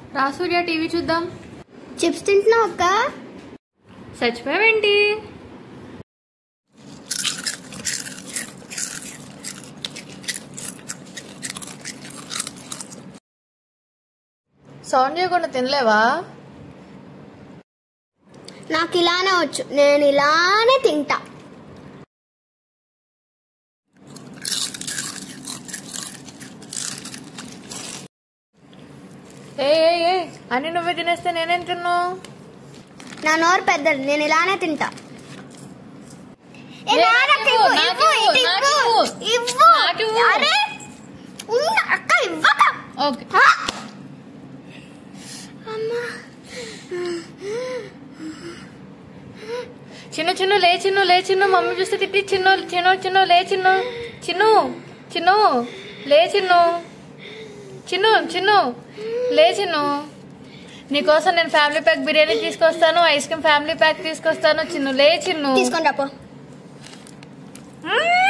రా సూర్య టీవీ చూద్దాం చిప్స్ తింటున్నావు అక్క చచ్చిపోయావేంటి సౌండ్ చేయకుండా తినలేవా నాకు ఇలానే వచ్చు నేను ఇలానే తింటా ఏ ఏ ఏ అని నువ్వే తినేస్తే నేనేం తిన్నావు నా నోరు పెద్దది నేను ఇలానే తింటా ఏ, ఏ, నాన్నకి ఇవ్వు, ఇవ్వు, నాకు ఇవ్వు, ఇవ్వు, ఇటు నాకు ఇవ్వు, ఇవ్వు. ఇవ్వు. నాకు ఇవ్వు. అరే ఉన్న అక్క ఇవ్వక ఓకే ఆ! అమ్మా చిన్న చిన్న లే చిన్ను లే చిన్ను మమ్మీ చూస్తే తిట్టి చిన్ను చిన్ను చిన్ను లే చిన్ను చిన్ను చిన్ను లే చిన్ను చిన్ను చిన్ను లే చిన్ను నీకోసం నేను ఫ్యామిలీ ప్యాక్ బిర్యానీ తీసుకొస్తాను ఐస్ క్రీమ్ ఫ్యామిలీ ప్యాక్ తీసుకొస్తాను చిన్ను లే చిన్ను తీసుకొని రాపో మ్మ్.